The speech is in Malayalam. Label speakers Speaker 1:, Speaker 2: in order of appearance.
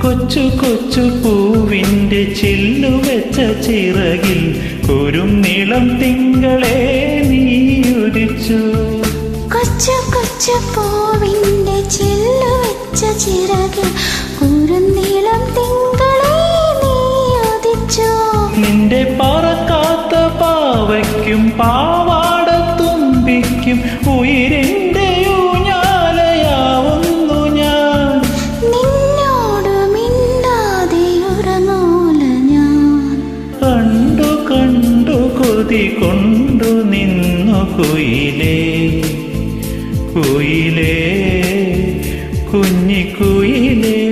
Speaker 1: കൊച്ചു കൊച്ചു പൂവിൻ്റെ ചില്ലുവെച്ച ചിറകിൽ ഒരു നീളം തിങ്കളെ നീ ഉദിച്ചു
Speaker 2: കൊച്ചു കൊച്ചു പൂവിന്റെ ചില്ലു വെച്ച ചിറകിൽ കുറുനീളം തിങ്കളെ നീ ഉദിച്ചു
Speaker 1: നിന്റെ പറക്കാത്ത പാവയ്ക്കും പാവാടത്തുമ്പിക്കും ഉയിരിൻ്റെ ഊഞ്ഞാലയാവുന്നു ഞാൻ
Speaker 2: നിന്നോട് മിണ്ടാതെ ഉറങ്ങൂല ഞാൻ
Speaker 1: കണ്ടു കണ്ടു കൊതി കൊണ്ടു നിന്നു കുയിലേ കുയിലേ കുഞ്ഞിക്കുയിലേ